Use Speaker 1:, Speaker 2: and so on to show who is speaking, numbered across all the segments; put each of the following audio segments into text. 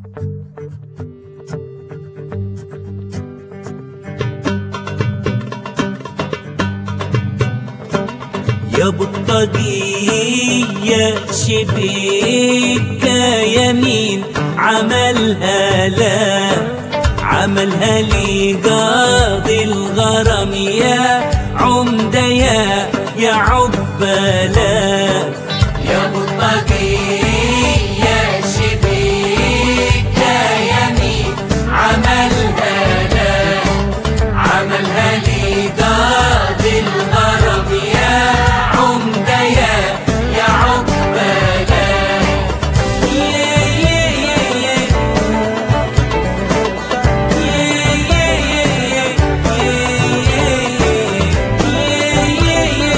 Speaker 1: يا بطاقية شبيك يمين عملها لا عملها لي قاضي الغرام يا عمدة يا يا عبالا يا بطاقية شبيك يمين عملها لا عملها لي قاضي الغرب يا عمدة يا يا عقبالة يا يا يا يا يا يا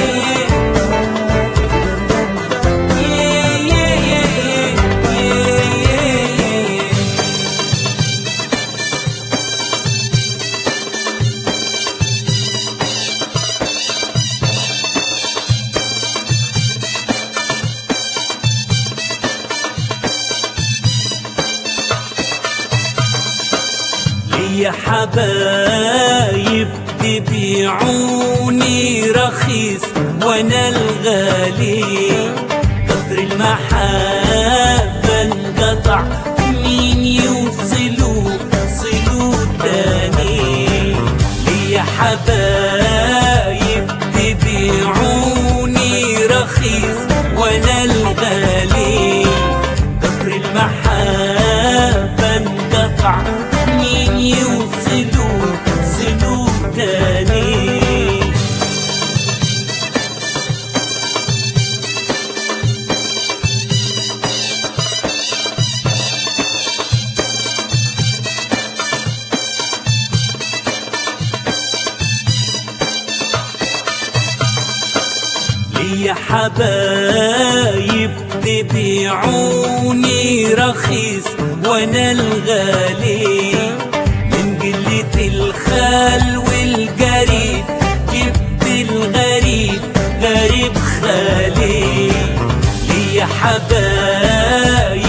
Speaker 1: يا ليا حبايب تبيعوني رخيص وانا الغالي قطر المحبة انقطع مين يوصلوا صلوا تاني ليا حبايب تبيعوني رخيص وانا الغالي قطر المحبة انقطع مين يوصلوا صلوا تاني ليا حبايب تبيعوني رخيص وانا الغالي من قلة الخال والقريب جبت الغريب غريب خالي ليا حبايب